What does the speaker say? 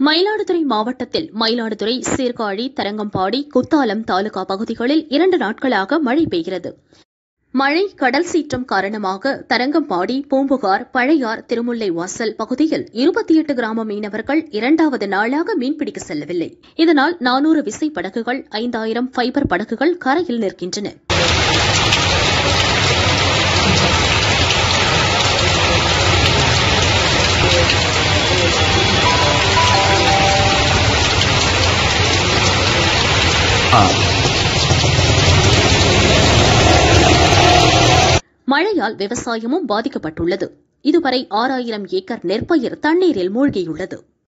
மயிலாடுதுறை மாவட்டத்தில் மயிலாடுதுறை சீர்காழி தரங்கம்பாடி குத்தாலம் தாலுகா பகுதிகளில் இரண்டு நாட்களாக மழை பெய்கிறது மழை கடல் சீற்றம் காரணமாக தரங்கம்பாடி பூம்புகார் பழையார் திருமுல்லை வாசல் பகுதியில் இருபத்தி எட்டு கிராம மீனவர்கள் இரண்டாவது நாளாக மீன்பிடிக்க செல்லவில்லை இதனால் நானூறு விசை படகுகள் ஐந்தாயிரம் ஃபைபர் படகுகள் கரையில் நிற்கின்றன மழையால் விவசாயமும் பாதிக்கப்பட்டுள்ளது இதுவரை ஆறாயிரம் ஏக்கர் நெற்பயிர் தண்ணீரில் மூழ்கியுள்ளது